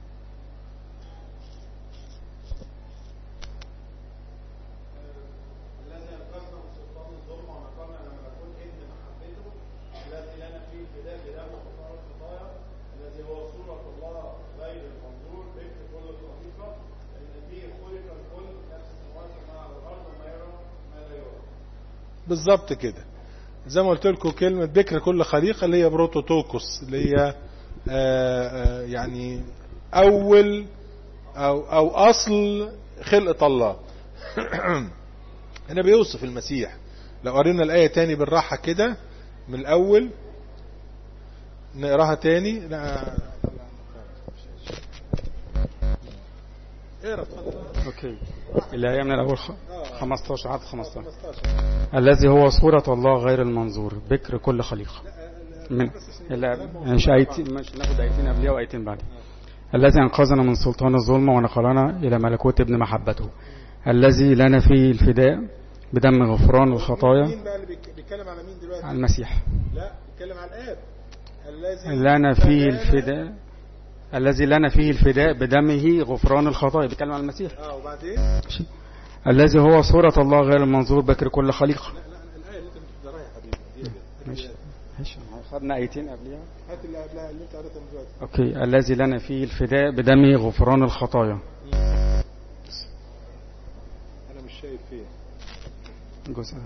بالظبط كده زي ما قلت لكم كلمة بكر كل خليقة اللي هي بروتوتوكوس اللي هي آآ آآ يعني أول أو, أو أصل خلقة الله هنا بيوصف المسيح لو قرينا الآية تاني بالراحة كده من الأول نقراها تاني لا اقرا اتفضل اوكي الآية من الأول خ... 15 عدد 15 الذي هو صورة الله غير المنظور بكر كل خليقة من لا مش آيتين مش ناخد آيتين قبلها وآيتين بعدها الذي أنقذنا من سلطان الظلمة ونقلنا إلى ملكوت ابن محبته الذي لنا فيه الفداء بدم غفران الخطايا مين بقى اللي بيتكلم على مين دلوقتي؟ على المسيح لا بيتكلم على الآب الذي لنا فيه الفداء الذي لنا فيه الفداء بدمه غفران الخطايا بيتكلم عن المسيح اه وبعدين الذي هو صورة الله غير المنظور بكر كل خليقة لا لا الآية اللي انت بتقراها يا حبيبي دي دي. ماشي ماشي خدنا آيتين قبلها هات اللي قبلها اللي انت قريتها من دلوقتي اوكي الذي لنا فيه الفداء بدمه غفران الخطايا انا مش شايف فين الجزء ده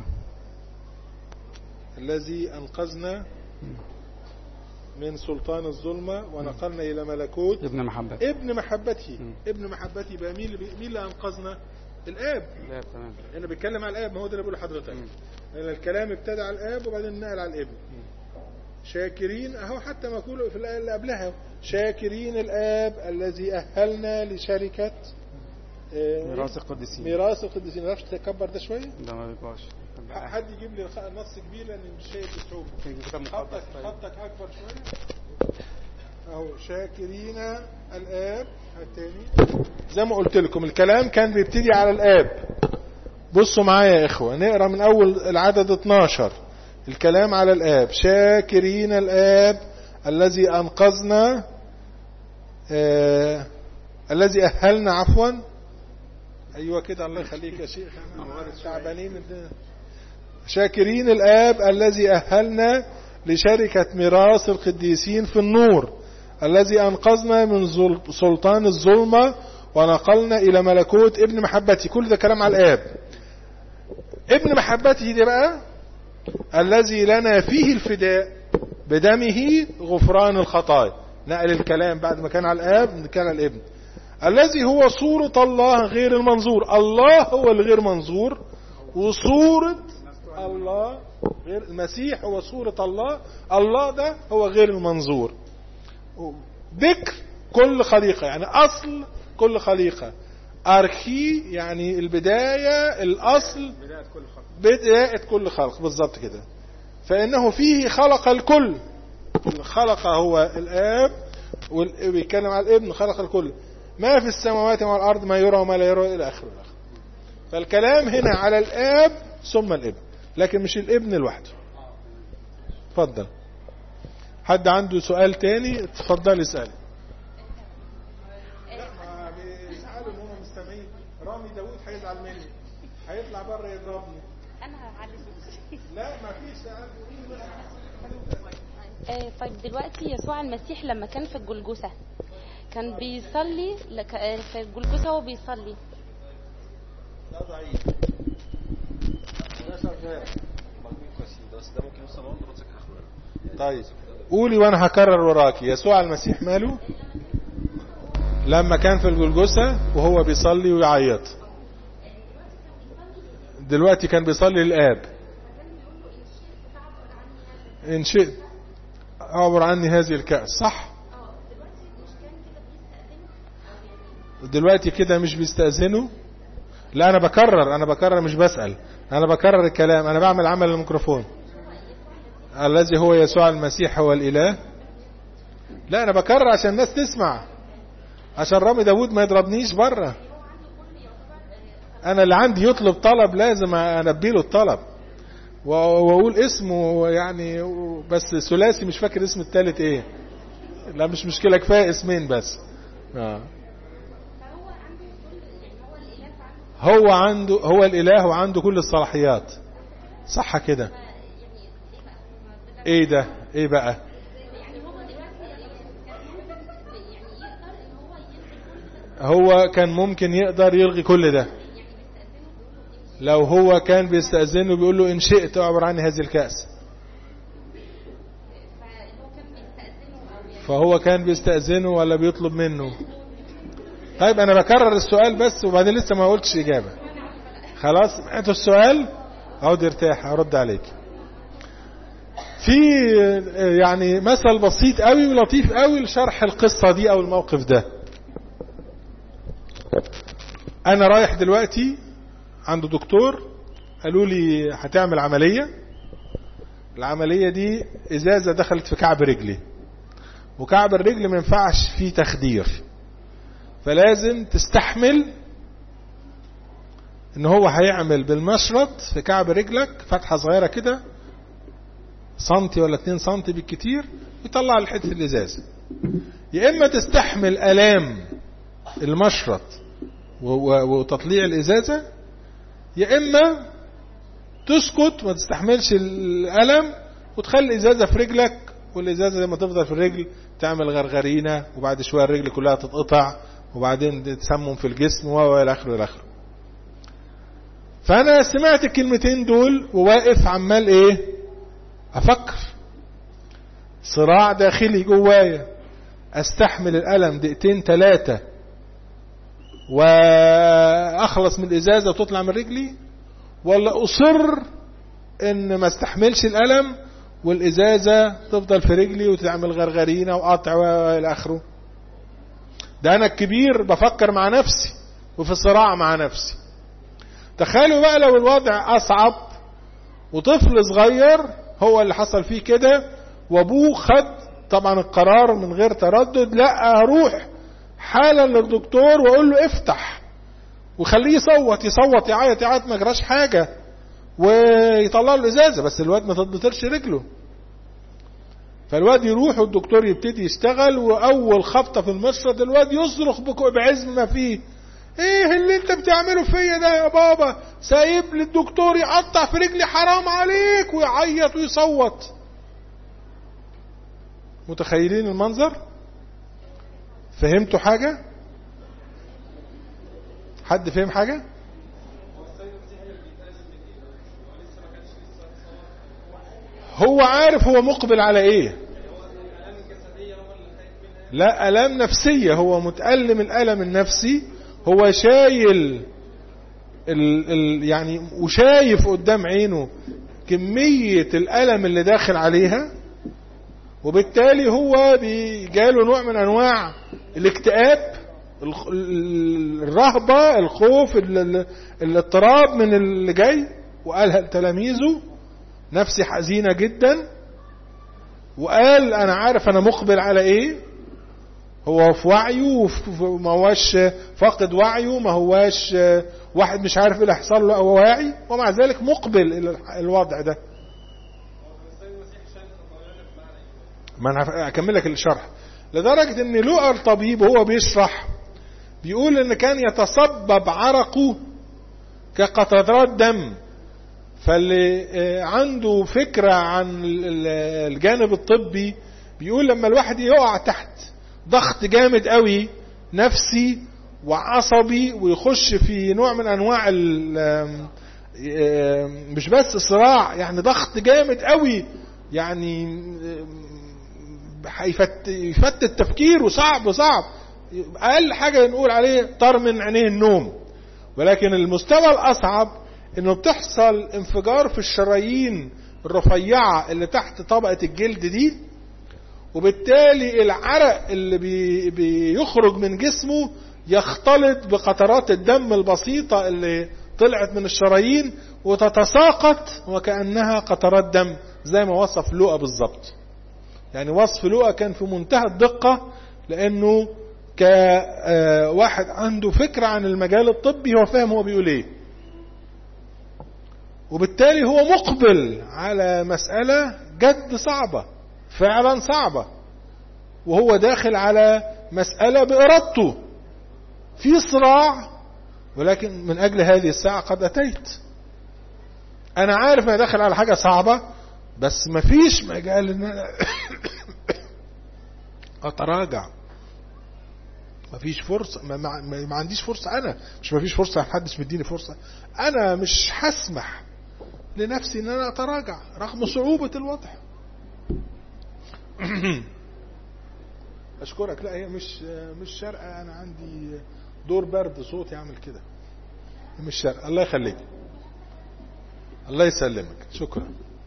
الذي أنقذنا من سلطان الظلمة ونقلنا إلى ملكوت ابن محبة ابن محبته مم. ابن محبته بقى مين اللي بي- مين اللي أنقذنا الآب لا تمام أنا بتكلم على الآب ما هو ده اللي بقوله لحضرتك مم. لأن الكلام ابتدى على الآب وبعدين نقل على الابن شاكرين اهو حتى مقول في الآية اللي قبلها شاكرين الآب الذي أهلنا لشركة آه، ميراث القديسين ميراث القديسين معرفش تكبر ده شوية ده ما بيبقاش حد يجيب لي الخ- نص كبير لأن مش شايف الصعوبة في كتاب خطك مقدس طيب. خطك أكبر شوية أهو شاكرين الآب التاني زي ما قلت لكم الكلام كان بيبتدي على الآب بصوا معايا يا إخوة نقرأ من أول العدد 12 الكلام على الآب شاكرين الآب الذي أنقذنا آه الذي أهلنا عفوا أيوة كده الله يخليك يا شيخ أنا تعبانين من- شاكرين الآب الذي أهلنا لشركة ميراث القديسين في النور الذي أنقذنا من ظل- سلطان الظلمة ونقلنا إلى ملكوت ابن محبتي كل ده كلام على الآب ابن محبته دي بقى الذي لنا فيه الفداء بدمه غفران الخطايا نقل الكلام بعد ما كان على الآب كان على الابن الذي هو صورة الله غير المنظور الله هو الغير منظور وصورة الله غير المسيح هو صورة الله الله ده هو غير المنظور ذكر كل خليقة يعني أصل كل خليقة أرخي يعني البداية الأصل بداية كل خلق بداية كل خلق بالظبط كده فإنه فيه خلق الكل خلق هو الآب وال- بيتكلم على الابن خلق الكل ما في السماوات وما الأرض ما يرى وما لا يرى إلى آخره إلى آخره. فالكلام هنا على الآب ثم الابن لكن مش الابن لوحده اتفضل حد عنده سؤال تاني اتفضل اسأل لا ما بيزعلوا ان هم مستمعين رامي داوود هيزعل مني هيطلع بره يضربني انا هعلي صوتي لا ما فيش آه، طيب دلوقتي يسوع المسيح لما كان في الجلجثة كان بيصلي لك- آه، في الجلجثة هو بيصلي ده ضعيف ده شغال طيب قولي وانا هكرر وراكي يسوع المسيح ماله لما كان في الجلجثة وهو بيصلي ويعيط دلوقتي كان بيصلي للآب إن شئت أعبر عني هذه الكأس صح دلوقتي كده مش بيستأذنوا لا أنا بكرر أنا بكرر مش بسأل أنا بكرر الكلام أنا بعمل عمل الميكروفون الذي هو يسوع المسيح هو الإله لا أنا بكرر عشان الناس تسمع عشان رامي داود ما يضربنيش بره أنا اللي عندي يطلب طلب لازم أنبي له الطلب و- واقول اسمه يعني بس ثلاثي مش فاكر اسم التالت ايه لا مش مشكلة كفاية اسمين بس آه. هو عنده هو الاله وعنده كل الصلاحيات صح كده ايه ده ايه بقى هو كان ممكن يقدر يلغي كل ده لو هو كان بيستأذنه بيقول له إن شئت أعبر عني هذه الكأس فهو كان بيستأذنه ولا بيطلب منه طيب أنا بكرر السؤال بس وبعدين لسه ما قلتش إجابة خلاص سمعتوا السؤال عود ارتاح أرد عليك في يعني مثل بسيط قوي ولطيف قوي لشرح القصة دي أو الموقف ده أنا رايح دلوقتي عند دكتور قالوا لي هتعمل عملية العملية دي ازازة دخلت في كعب رجلي وكعب الرجل ما ينفعش فيه تخدير فلازم تستحمل ان هو هيعمل بالمشرط في كعب رجلك فتحة صغيرة كده سنتي ولا اتنين سنتي بالكتير ويطلع الحتة الازازة يا اما تستحمل الام المشرط و- و- وتطليع الازازة يا اما تسكت ما تستحملش الالم وتخلي الازازه في رجلك والازازه لما تفضل في الرجل تعمل غرغرينه وبعد شويه الرجل كلها تتقطع وبعدين تسمم في الجسم و الى اخره الى اخره فانا سمعت الكلمتين دول وواقف عمال ايه افكر صراع داخلي جوايا استحمل الالم دقيقتين ثلاثه واخلص من الازازه وتطلع من رجلي ولا اصر ان ما استحملش الالم والازازة تفضل في رجلي وتعمل غرغرينة وقطع والى اخره ده انا الكبير بفكر مع نفسي وفي صراع مع نفسي تخيلوا بقى لو الوضع اصعب وطفل صغير هو اللي حصل فيه كده وابوه خد طبعا القرار من غير تردد لا هروح حالا للدكتور واقول له افتح وخليه يصوت يصوت يعيط يعيط ما جراش حاجه ويطلع له الازازه بس الواد ما تتبطرش رجله فالواد يروح والدكتور يبتدي يشتغل واول خبطه في المشرط الواد يصرخ بك- بعزم ما فيه ايه اللي انت بتعمله فيا ده يا بابا سايب لي الدكتور يقطع في رجلي حرام عليك ويعيط ويصوت متخيلين المنظر فهمتوا حاجة حد فهم حاجة هو عارف هو مقبل على ايه لا الام نفسية هو متألم الالم النفسي هو شايل ال ال يعني وشايف قدام عينه كمية الألم اللي داخل عليها وبالتالي هو جاله نوع من أنواع الاكتئاب الخ- ال- الرهبة الخوف ال- ال- الاضطراب من اللي جاي وقالها لتلاميذه نفسي حزينة جدا وقال أنا عارف أنا مقبل على إيه هو في وعيه وف- ما هواش فاقد وعيه ما هواش واحد مش عارف ايه اللي هيحصل له او واعي ومع ذلك مقبل الى الوضع ده ما انا اكمل لك الشرح لدرجة ان لؤى الطبيب وهو بيشرح بيقول ان كان يتصبب عرقه كقطرات دم فاللي آه، عنده فكرة عن ال- ال- الجانب الطبي بيقول لما الواحد يقع تحت ضغط جامد قوي نفسي وعصبي ويخش في نوع من انواع ال- آم، آم، مش بس صراع يعني ضغط جامد قوي يعني آم، هيفت يفتت تفكيره صعب صعب اقل حاجه نقول عليه طار من عينيه النوم ولكن المستوى الاصعب انه بتحصل انفجار في الشرايين الرفيعه اللي تحت طبقه الجلد دي وبالتالي العرق اللي بي بيخرج من جسمه يختلط بقطرات الدم البسيطة اللي طلعت من الشرايين وتتساقط وكأنها قطرات دم زي ما وصف لوقا بالظبط يعني وصف لوقا كان في منتهى الدقة لأنه كواحد عنده فكرة عن المجال الطبي هو فاهم هو بيقول ايه وبالتالي هو مقبل على مسألة جد صعبة فعلا صعبة وهو داخل على مسألة بإرادته في صراع ولكن من أجل هذه الساعة قد أتيت أنا عارف أنا داخل على حاجة صعبة بس مفيش مجال إن أنا أتراجع مفيش فرصة ما, ما, ما عنديش فرصة أنا مش مفيش فرصة محدش مديني فرصة أنا مش هسمح لنفسي إن أنا أتراجع رغم صعوبة الوضع اشكرك لا هي مش مش شرقه انا عندي دور برد صوت يعمل كده مش شرقه الله يخليك الله يسلمك شكرا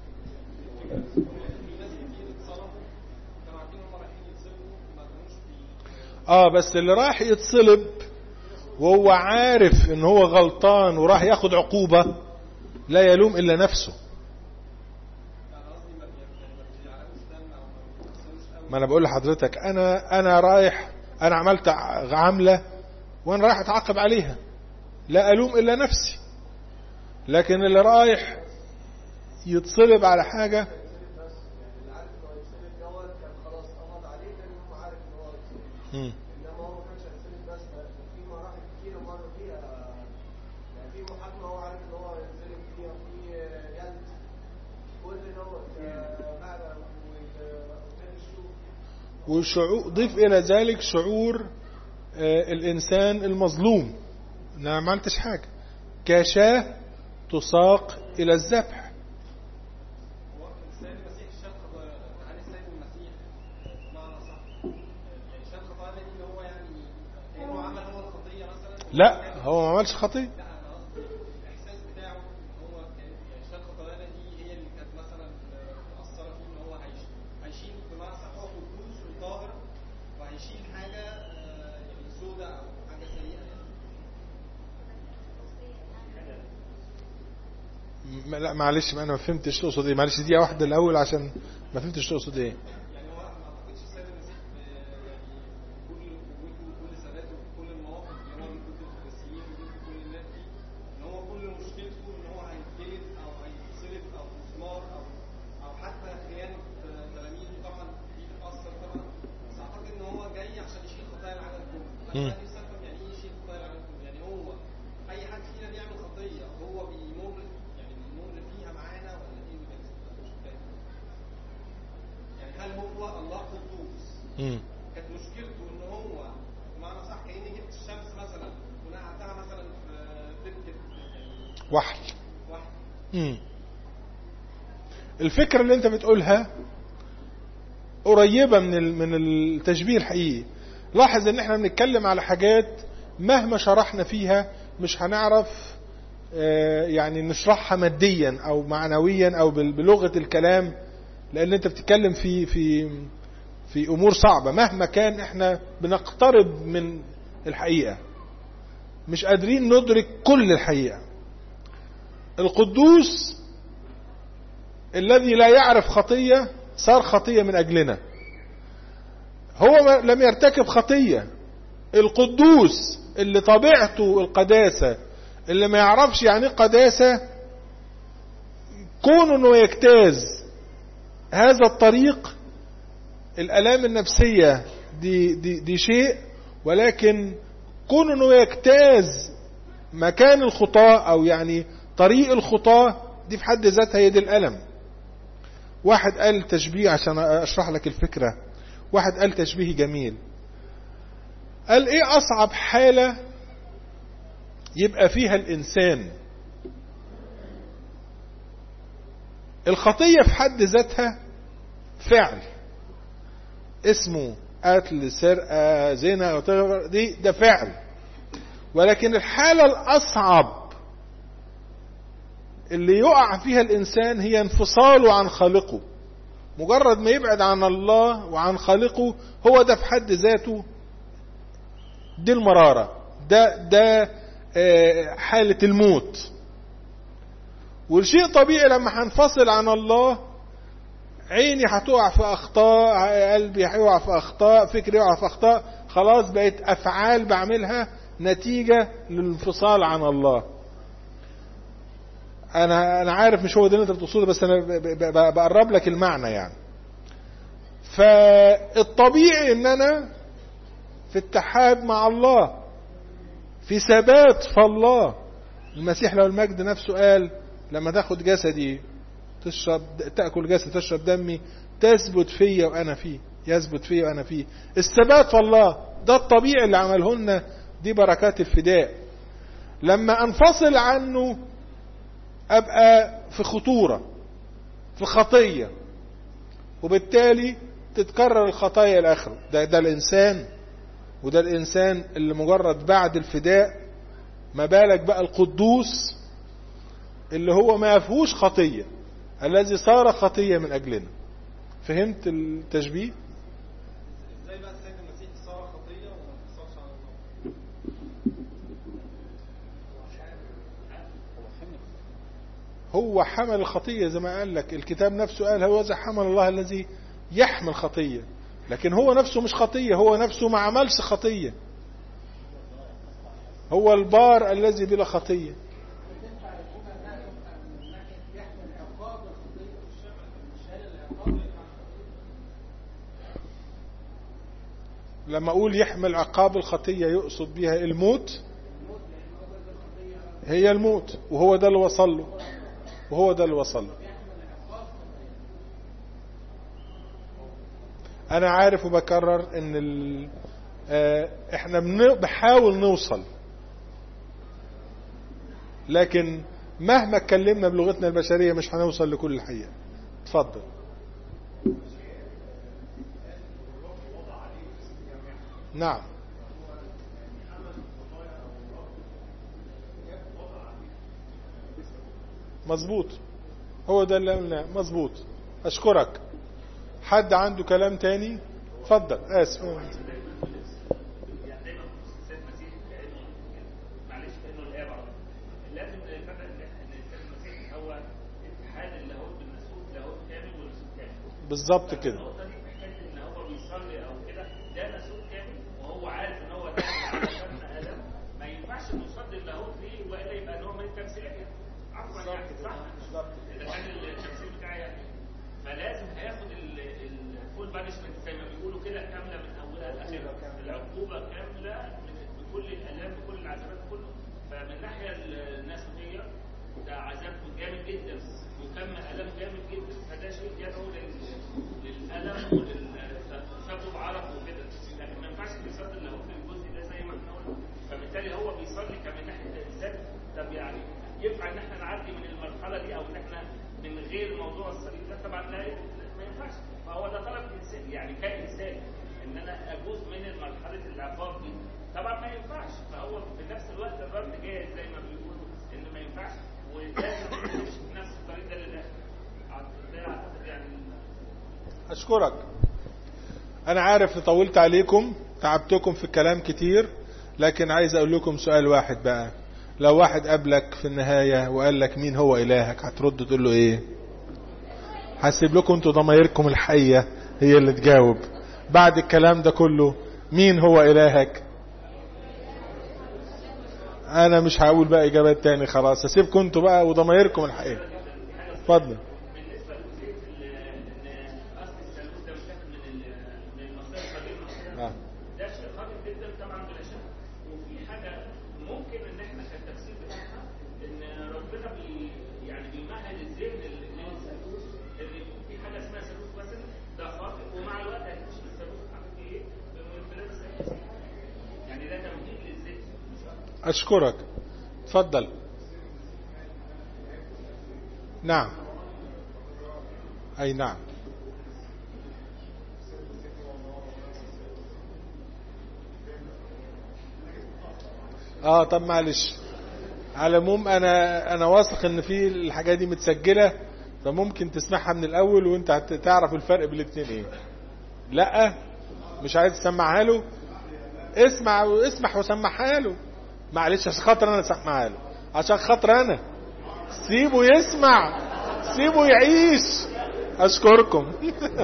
اه بس اللي راح يتصلب وهو عارف ان هو غلطان وراح ياخد عقوبة لا يلوم الا نفسه ما انا بقول لحضرتك انا انا رايح انا عملت عملة وانا رايح اتعاقب عليها لا الوم الا نفسي لكن اللي رايح يتصلب على حاجة مم. وشعور ضيف إلى ذلك شعور آه، الإنسان المظلوم أنا ما عملتش حاجة كشاة تساق إلى الذبح لا هو ما عملش خطية م- لا معلش ما انا ما فهمتش تقصد ايه معلش دقيقه واحده الاول عشان ما فهمتش تقصد ايه يعني هو ما اعتقدش السيد المسيح آه، يعني كل قوته وكل ثباته في كل المواقف اللي هو ضد الفلسطينيين وضد كل الناس دي ان هو كل مشكلته ان هو هيتجلد او هيتصلب او مسمار او او حتى خيانه آه، تلاميذه طبعا دي تتاثر طبعا بس اعتقد ان هو جاي عشان يشيل خطايا العالم كله مم. انا نفسي افهم يعني ايه يشيل خطايا العالم كله يعني هو اي حد فينا بيعمل خطيه هو بيمر يعني بيمر فيها معانا ولا ايه اللي بيحصل مش فاهم يعني هل هو الله قدوس مم. كانت مشكلته ان هو بمعنى صح كاني جبت الشمس مثلا ونقعتها مثلا في دكه يعني وحل واحد مم. الفكرة اللي انت بتقولها قريبة من ال- من التشبيه الحقيقي لاحظ ان احنا بنتكلم على حاجات مهما شرحنا فيها مش هنعرف آه، يعني نشرحها ماديا او معنويا او بال- بلغة الكلام لان انت بتتكلم في في في امور صعبة مهما كان احنا بنقترب من الحقيقة مش قادرين ندرك كل الحقيقة القدوس الذي لا يعرف خطية صار خطية من أجلنا هو ما- لم يرتكب خطية القدوس اللي طبيعته القداسة اللي ما يعرفش يعني ايه قداسة كونه انه يجتاز هذا الطريق الالام النفسية دي, دي, دي شيء ولكن كونه انه يجتاز مكان الخطاة او يعني طريق الخطاة دي في حد ذاتها هي دي الالم واحد قال تشبيه عشان اشرح لك الفكرة واحد قال تشبيه جميل قال ايه اصعب حالة يبقى فيها الانسان الخطية في حد ذاتها فعل اسمه قتل سرقة زنا whatever، دي ده فعل ولكن الحالة الأصعب اللي يقع فيها الإنسان هي انفصاله عن خالقه مجرد ما يبعد عن الله وعن خالقه هو ده في حد ذاته دي المرارة ده ده آه، حالة الموت والشيء طبيعي لما هنفصل عن الله عيني هتقع في اخطاء قلبي هيقع في اخطاء فكري يقع في اخطاء خلاص بقت افعال بعملها نتيجة للانفصال عن الله انا انا عارف مش هو ده اللي انت بتقصده بس انا ب- ب- ب- بقرب لك المعنى يعني فالطبيعي ان انا في اتحاد مع الله في ثبات في الله المسيح لو المجد نفسه قال لما تاخد جسدي تشرب تاكل جسدي تشرب دمي تثبت فيا وانا فيه يثبت فيا وانا فيه الثبات في الله ده الطبيعي اللي عمله لنا دي بركات الفداء لما انفصل عنه ابقى في خطوره في خطيه وبالتالي تتكرر الخطايا الاخره ده ده الانسان وده الانسان اللي مجرد بعد الفداء ما بالك بقى القدوس اللي هو ما فيهوش خطيه الذي صار خطيه من اجلنا فهمت التشبيه ازاي بقى السيد المسيح صار خطيه وما انفصلش عن الله هو حمل الخطية زي ما قال لك الكتاب نفسه قال هو ذا حمل الله الذي يحمل خطية لكن هو نفسه مش خطية هو نفسه ما عملش خطية هو البار الذي بلا خطية لما اقول يحمل عقاب الخطية يقصد بها الموت هي الموت وهو ده اللي وصل له وهو ده اللي وصل له انا عارف وبكرر ان ال... آه، احنا بن- بنحاول نوصل لكن مهما اتكلمنا بلغتنا البشرية مش هنوصل لكل الحقيقة اتفضل نعم مظبوط هو ده اللي قلناه مظبوط اشكرك حد عنده كلام تاني اتفضل اسف يعني دايما السيد المسيح كانه معلش كانه الاب على طول. لازم نفرق ان إن السيد المسيح هو بالظبط كده النقطة دي في حكاية إن هو بيصلي أو كده ده مسؤول كامل وهو عارف إن هو داخل على فن آدم ما ينفعش إنه يصلي اللاهوت فيه وإلا يبقى نوع من التمثيلية عفوا يعني صح إذا كان التمثيل بتاعي يعني فلازم هياخد الفول بانشمنت زي ما بيقولوا كده كاملة من أولها لآخرها العقوبة كاملة من- بكل الآلام بكل العذابات كله فمن الناحية الناسوتية ده عذاب جامد جدا وكم ألم جامد جدا فده شيء يدعو لل- للألم وللتسبب عرق وكده لكن ما ينفعش يصلي اللي هو في الجزء ده زي ما احنا قلنا فبالتالي هو بيصلي كمن ناحية الإنسان طب يعني ينفع إن احنا نعدي من المرحلة دي أو إن احنا من غير موضوع الصليب ده طبعا لا ما ينفعش فهو ده طلب إنسان يعني كإنسان إن أنا أجوز من مرحلة العقاب دي طبعا ما ينفعش فهو في نفس الوقت الرد جاهز زي ما بيقولوا إن ما ينفعش ولازم نمشي في نفس الطريق ده للآخر أعتقد- ده أعتقد يعني أشكرك أنا عارف إني طولت عليكم تعبتكم في الكلام كتير لكن عايز أقول لكم سؤال واحد بقى لو واحد قابلك في النهاية وقال لك مين هو إلهك هترد تقول له إيه هسيب لكم انتوا ضمايركم الحية هي اللي تجاوب بعد الكلام ده كله مين هو إلهك أنا مش هقول بقى إجابات تاني خلاص هسيبكم انتوا بقى وضمايركم الحية اتفضل بالنسبه لجزئيه ال- ان اصل الثالوث ده متاخد من ال- من المصادر القديمه المصريه آه. ده شيء خاطئ جدا طبعا بلا شك وفي حاجه ممكن ان احنا كالتفسير بتاعها ان ربنا بي يعني بيمهد الذهن لل- للثالوث ان في حاجه اسمها ثالوث مثلا ده خاطئ ومع الوقت هتكتشف الثالوث حقيقي ايه من خلال الثالوث يعني ده تمهيد للذهن مش أكتر. أشكرك تفضل نعم أي نعم اه طب معلش على العموم انا انا واثق ان في الحاجه دي متسجله فممكن تسمعها من الاول وانت هت- تعرف الفرق بين الاثنين ايه لا مش عايز تسمعها له اسمع واسمح وسمعها له معلش عشان خاطر انا اسمعها له عشان خاطر انا سيبه يسمع سيبه يعيش اشكركم